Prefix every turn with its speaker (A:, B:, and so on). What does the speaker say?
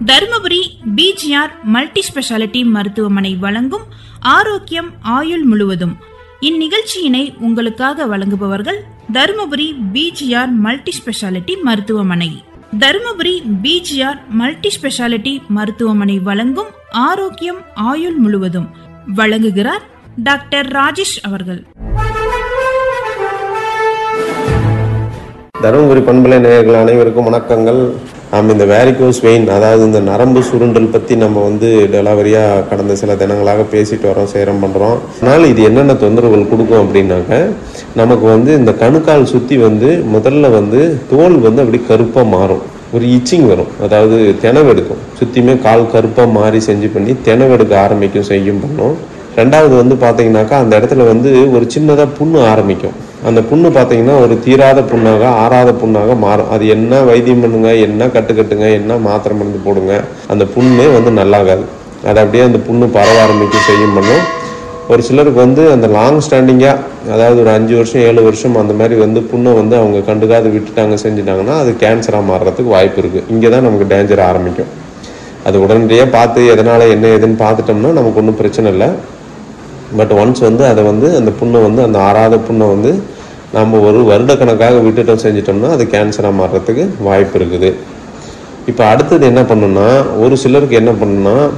A: Dharmapuri PGR multi speciality மருத்துவமனை வழங்கும் ஆரோக்கியம் ஆயுள் முழுவதும் இந்நிகழ்ச்சியினை உங்களுக்காக வழங்குபவர்கள் தருமபுரி பிஜிஆர் மல்டி ஸ்பெஷாலிட்டி மருத்துவமனை தருமபுரி பிஜிஆர் மல்டி ஸ்பெஷாலிட்டி மருத்துவமனை வழங்கும் ஆரோக்கியம் ஆயுள் முழுவதும் வழங்குகிறார் டாக்டர் ராஜேஷ் அவர்கள்
B: தருமபுரி பண்பலை நேயர்கள் அனைவருக்கும் வணக்கங்கள் நாம் இந்த வேரிகோஸ் வெயின் அதாவது இந்த நரம்பு சுருண்டல் பற்றி நம்ம வந்து டெலாவரியாக கடந்த சில தினங்களாக பேசிட்டு வரோம் சேரம் பண்ணுறோம் அதனால் இது என்னென்ன தொந்தரவுகள் கொடுக்கும் அப்படின்னாக்க நமக்கு வந்து இந்த கணுக்கால் சுற்றி வந்து முதல்ல வந்து தோல் வந்து அப்படி கருப்பாக மாறும் ஒரு இச்சிங் வரும் அதாவது தினவெடுக்கும் சுற்றியுமே கால் கருப்பாக மாறி செஞ்சு பண்ணி தினவெடுக்க ஆரம்பிக்கும் செய்யும் பண்ணும் ரெண்டாவது வந்து பார்த்தீங்கன்னாக்கா அந்த இடத்துல வந்து ஒரு சின்னதாக புண்ணு ஆரம்பிக்கும் அந்த புண்ணு பார்த்தீங்கன்னா ஒரு தீராத புண்ணாக ஆறாத புண்ணாக மாறும் அது என்ன வைத்தியம் பண்ணுங்க என்ன கட்டுக்கட்டுங்க என்ன மாத்திரை மருந்து போடுங்க அந்த புண்ணே வந்து நல்லாகாது அது அப்படியே அந்த புண்ணு பரவ ஆரம்பிக்கும் செய்யும் பண்ணும் ஒரு சிலருக்கு வந்து அந்த லாங் ஸ்டாண்டிங்காக அதாவது ஒரு அஞ்சு வருஷம் ஏழு வருஷம் அந்த மாதிரி வந்து புண்ணை வந்து அவங்க கண்டுக்காது விட்டுட்டாங்க செஞ்சுட்டாங்கன்னா அது கேன்சராக மாறுறதுக்கு வாய்ப்பு இருக்குது இங்கே தான் நமக்கு டேஞ்சர் ஆரம்பிக்கும் அது உடனடியாக பார்த்து எதனால் என்ன ஏதுன்னு பார்த்துட்டோம்னா நமக்கு ஒன்றும் பிரச்சனை இல்லை பட் ஒன்ஸ் வந்து அதை வந்து அந்த புண்ணை வந்து அந்த ஆறாத புண்ணை வந்து நம்ம ஒரு வருடக்கணக்காக விட்டுட்டோம் செஞ்சிட்டோம்னா அது கேன்சராக மாறுறதுக்கு வாய்ப்பு இருக்குது இப்போ அடுத்தது என்ன பண்ணுன்னா ஒரு சிலருக்கு என்ன பண்ணுன்னா